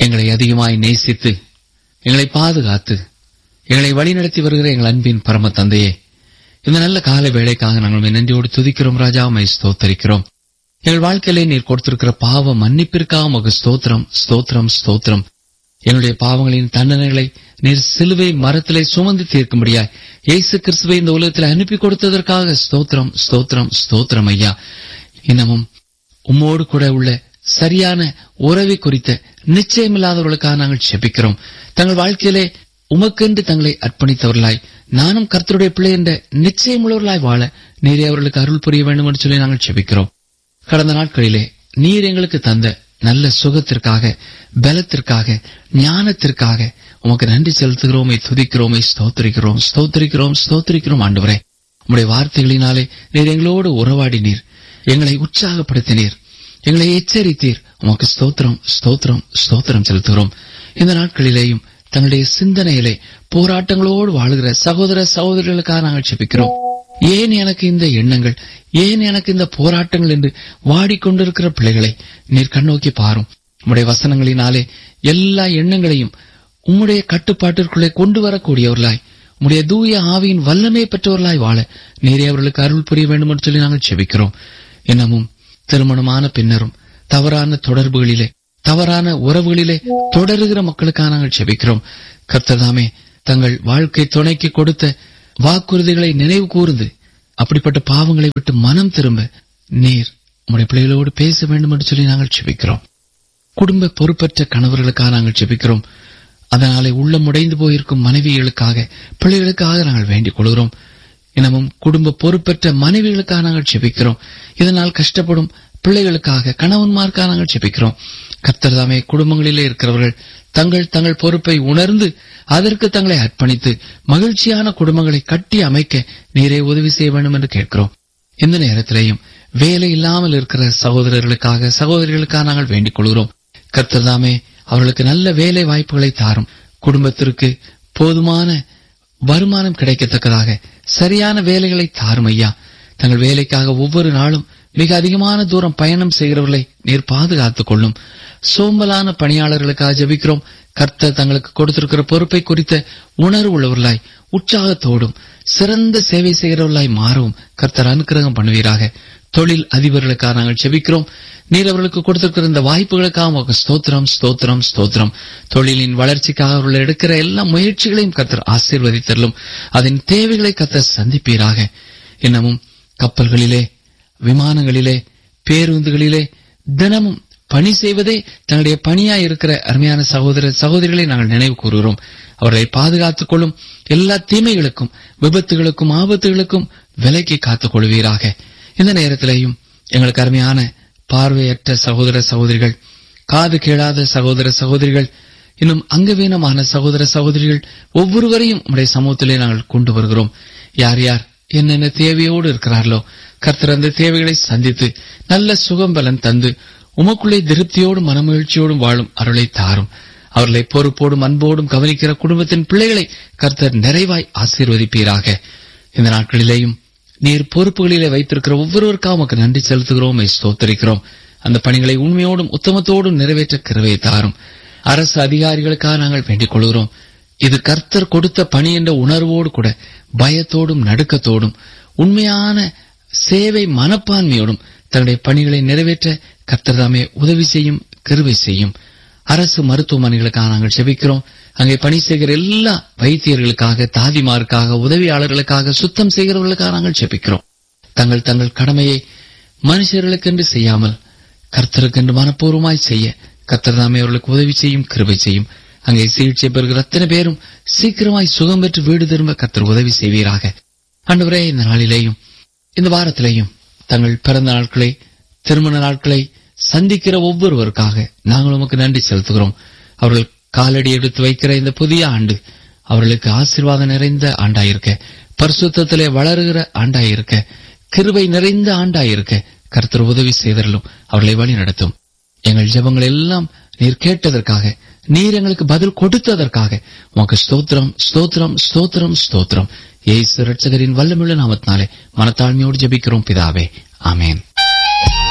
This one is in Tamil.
எங்களை அதிகமாய் நேசித்து எங்களை பாதுகாத்து எங்களை வழிநடத்தி வருகிற எங்கள் அன்பின் பரம தந்தையே இந்த நல்ல கால வேலைக்காக நாங்கள் உம்மை நன்றியோடு துதிக்கிறோம் ராஜா உம்மை ஸ்தோத்தரிக்கிறோம் எங்கள் வாழ்க்கையிலே நீர் கொடுத்திருக்கிற பாவ மன்னிப்பிற்காக உமக்கு ஸ்தோத்திரம் ஸ்தோத்திரம் ஸ்தோத்திரம் எங்களுடைய பாவங்களின் தண்டனைகளை நீர் சிலுவை மரத்திலே சுமந்து தீர்க்கும்படியாய் இயேசு கிறிஸ்துவை இந்த உலகத்தில் அனுப்பி கொடுத்ததற்காக ஸ்தோத்திரம் ஸ்தோத்திரம் ஸ்தோத்திரம் ஐயா இன்னமும் உம்மோடு கூட உள்ள சரியான உறவை குறித்த நிச்சயமில்லாதவர்களுக்காக நாங்கள் செபிக்கிறோம் தங்கள் வாழ்க்கையிலே உமக்கென்று தங்களை அர்ப்பணித்தவர்களாய் நானும் கர்த்தருடைய பிள்ளை என்ற நிச்சயமுள்ளவர்களாய் வாழ நீரே அவர்களுக்கு அருள் புரிய வேண்டும் என்று சொல்லி நாங்கள் செபிக்கிறோம் கடந்த நாட்களிலே நீர் எங்களுக்கு தந்த நல்ல சுகத்திற்காக பலத்திற்காக ஞானத்திற்காக உமக்கு நன்றி செலுத்துகிறோமே துதிக்கிறோமே ஸ்தோத்திரிக்கிறோம் ஸ்தோத்திரிக்கிறோம் ஸ்தோத்திரிக்கிறோம் ஆண்டவரே உம்முடைய வார்த்தைகளினாலே நீர் எங்களோடு உறவாடினீர் எங்களை உற்சாகப்படுத்தினீர் எங்களை எச்சரித்தீர் உமக்கு ஸ்தோத்திரம் ஸ்தோத்திரம் ஸ்தோத்திரம் செலுத்துகிறோம் இந்த நாட்களிலேயும் தங்களுடைய சிந்தனையிலே போராட்டங்களோடு வாழுகிற சகோதர சகோதரிகளுக்காக நாங்கள் செபிக்கிறோம் ஏன் எனக்கு இந்த எண்ணங்கள் ஏன் எனக்கு இந்த போராட்டங்கள் என்று வாடிக்கொண்டிருக்கிற பிள்ளைகளை நீர் கண்ணோக்கி பாரும் உம்முடைய வசனங்களினாலே எல்லா எண்ணங்களையும் உம்முடைய கட்டுப்பாட்டிற்குள்ளே கொண்டு வரக்கூடியவர்களாய் உம்முடைய தூய ஆவியின் வல்லமை பெற்றவர்களாய் வாழ நீரே அவர்களுக்கு அருள் புரிய வேண்டும் என்று சொல்லி நாங்கள் செபிக்கிறோம் இன்னமும் திருமணமான பின்னரும் தவறான தொடர்புகளிலே தவறான உறவுகளிலே தொடருகிற மக்களுக்காக நாங்கள் செபிக்கிறோம் கர்த்தர்தாமே தங்கள் வாழ்க்கை துணைக்கு கொடுத்த வாக்குறுதிகளை நினைவு கூர்ந்து அப்படிப்பட்ட பாவங்களை விட்டு மனம் திரும்ப நீர் உம்முடைய பிள்ளைகளோடு பேச வேண்டும் என்று சொல்லி நாங்கள் செபிக்கிறோம் குடும்ப பொறுப்பற்ற கணவர்களுக்காக நாங்கள் செபிக்கிறோம் அதனாலே உள்ளம் உடைந்து போயிருக்கும் மனைவிகளுக்காக பிள்ளைகளுக்காக நாங்கள் வேண்டிக் கொள்கிறோம் இன்னமும் குடும்ப பொறுப்பற்ற மனைவிகளுக்காக நாங்கள் செபிக்கிறோம் இதனால் கஷ்டப்படும் பிள்ளைகளுக்காக கணவன்மாருக்காக நாங்கள் செபிக்கிறோம் கர்த்தர் தாமே குடும்பங்களிலே இருக்கிறவர்கள் தங்கள் தங்கள் பொறுப்பை உணர்ந்து அதற்கு தங்களை அர்ப்பணித்து மகிழ்ச்சியான குடும்பங்களை கட்டி அமைக்க நீரே உதவி செய்ய வேண்டும் என்று கேட்கிறோம் இந்த நேரத்திலேயும் வேலை இல்லாமல் இருக்கிற சகோதரர்களுக்காக சகோதரிகளுக்காக நாங்கள் வேண்டிக் கொள்கிறோம் கர்த்தர் தாமே அவர்களுக்கு நல்ல வேலை வாய்ப்புகளை தாரும் குடும்பத்திற்கு போதுமான வருமானம் கிடைக்கத்தக்கதாக சரியான வேலைகளை தாரும் ஐயா தங்கள் வேலைக்காக ஒவ்வொரு நாளும் மிக அதிகமான தூரம் பயணம் செய்கிறவர்களை நீர் பாதுகாத்துக் கொள்ளும் சோம்பலான பணியாளர்களுக்காக ஜெபிக்கிறோம் கர்த்தர் தங்களுக்கு கொடுத்திருக்கிற பொறுப்பை குறித்த உணர்வு உள்ளவர்களாய் உற்சாகத்தோடும் சிறந்த சேவை செய்கிறவர்களாய் மாறவும் கர்த்தர் அனுக்கிரகம் பண்ணுவீராக தொழில் அதிபர்களுக்காக நாங்கள் செபிக்கிறோம் நீர் அவர்களுக்கு கொடுத்திருக்கிற இந்த வாய்ப்புகளுக்காக உமக்கு ஸ்தோத்திரம் ஸ்தோத்திரம் ஸ்தோத்திரம் தொழிலின் வளர்ச்சிக்காக அவர்கள் எடுக்கிற எல்லா முயற்சிகளையும் கர்த்தர் ஆசீர்வதித்தரலும் அதன் தேவைகளை கர்த்தர் சந்திப்பீராக இன்னமும் கப்பல்களிலே விமானங்களிலே பேருந்துகளிலே தினமும் பணி செய்வதே தன்னுடைய பணியாய் இருக்கிற அருமையான சகோதர சகோதரிகளை நாங்கள் நினைவு கூறுகிறோம் அவர்களை பாதுகாத்துக் கொள்ளும் எல்லா தீமைகளுக்கும் விபத்துகளுக்கும் ஆபத்துகளுக்கும் விலைக்கு காத்துக் கொள்வீராக இந்த நேரத்திலேயும் எங்களுக்கு அருமையான பார்வையற்ற சகோதர சகோதரிகள் காது கேளாத சகோதர சகோதரிகள் இன்னும் அங்கவீனமான சகோதர சகோதரிகள் ஒவ்வொருவரையும் உடைய சமூகத்திலே நாங்கள் கொண்டு வருகிறோம் யார் யார் என்னென்ன தேவையோடு இருக்கிறார்களோ கர்த்தர் அந்த தேவைகளை சந்தித்து நல்ல சுகம் பலன் தந்து உமக்குள்ளே திருப்தியோடும் மனமகிழ்ச்சியோடும் வாழும் அருளை தாரும் அவர்களை பொறுப்போடும் அன்போடும் கவனிக்கிற குடும்பத்தின் பிள்ளைகளை கர்த்தர் நிறைவாய் ஆசீர்வதிப்பீராக இந்த நாட்களிலேயும் நீர் பொறுப்புகளிலே வைத்திருக்கிற ஒவ்வொருவருக்காக உமக்கு நன்றி செலுத்துகிறோம் ஸ்தோத்தரிக்கிறோம் அந்த பணிகளை உண்மையோடும் உத்தமத்தோடும் நிறைவேற்ற கிருவை தாரும் அரசு அதிகாரிகளுக்காக நாங்கள் வேண்டிக் கொள்கிறோம் இது கர்த்தர் கொடுத்த பணி என்ற உணர்வோடு கூட பயத்தோடும் நடுக்கத்தோடும் உண்மையான சேவை மனப்பான்மையோடும் தன்னுடைய பணிகளை நிறைவேற்ற கர்த்தர் தாமே உதவி செய்யும் கிருவை செய்யும் அரசு மருத்துவமனைகளுக்காக நாங்கள் செபிக்கிறோம் அங்கே பணி செய்கிற எல்லா வைத்தியர்களுக்காக தாதிமாருக்காக உதவியாளர்களுக்காக சுத்தம் செய்கிறவர்களுக்காக நாங்கள் செபிக்கிறோம் தங்கள் தங்கள் கடமையை மனுஷர்களுக்கென்று செய்யாமல் கர்த்தருக்கென்று மனப்பூர்வமாய் செய்ய கர்த்தர் தாமே அவர்களுக்கு உதவி செய்யும் கிருபை செய்யும் அங்கே சிகிச்சை பெறுகிற அத்தனை பேரும் சீக்கிரமாய் சுகம் பெற்று வீடு திரும்ப கர்த்தர் உதவி செய்வீராக ஆண்டவரே இந்த நாளிலேயும் இந்த வாரத்திலேயும் தங்கள் பிறந்த நாட்களை திருமண நாட்களை சந்திக்கிற ஒவ்வொருவருக்காக நாங்கள் உமக்கு நன்றி செலுத்துகிறோம் அவர்கள் காலடி எடுத்து வைக்கிற இந்த புதிய ஆண்டு அவர்களுக்கு ஆசீர்வாதம் நிறைந்த ஆண்டாயிருக்க பரிசுத்தத்திலே வளருகிற ஆண்டாயிருக்க கிருபை நிறைந்த ஆண்டாயிருக்க கர்த்தர் உதவி செய்தரலும் அவர்களை வழி நடத்தும் எங்கள் ஜெபங்கள் எல்லாம் நீர் கேட்டதற்காக நீர் எங்களுக்கு பதில் கொடுத்ததற்காக உமக்கு ஸ்தோத்திரம் ஸ்தோத்திரம் ஸ்தோத்திரம் ஸ்தோத்திரம் ஏசு ரட்சகரின் வல்லமுள்ள நாமத்தினாலே மனத்தாழ்மையோடு ஜெபிக்கிறோம் பிதாவே ஆமேன்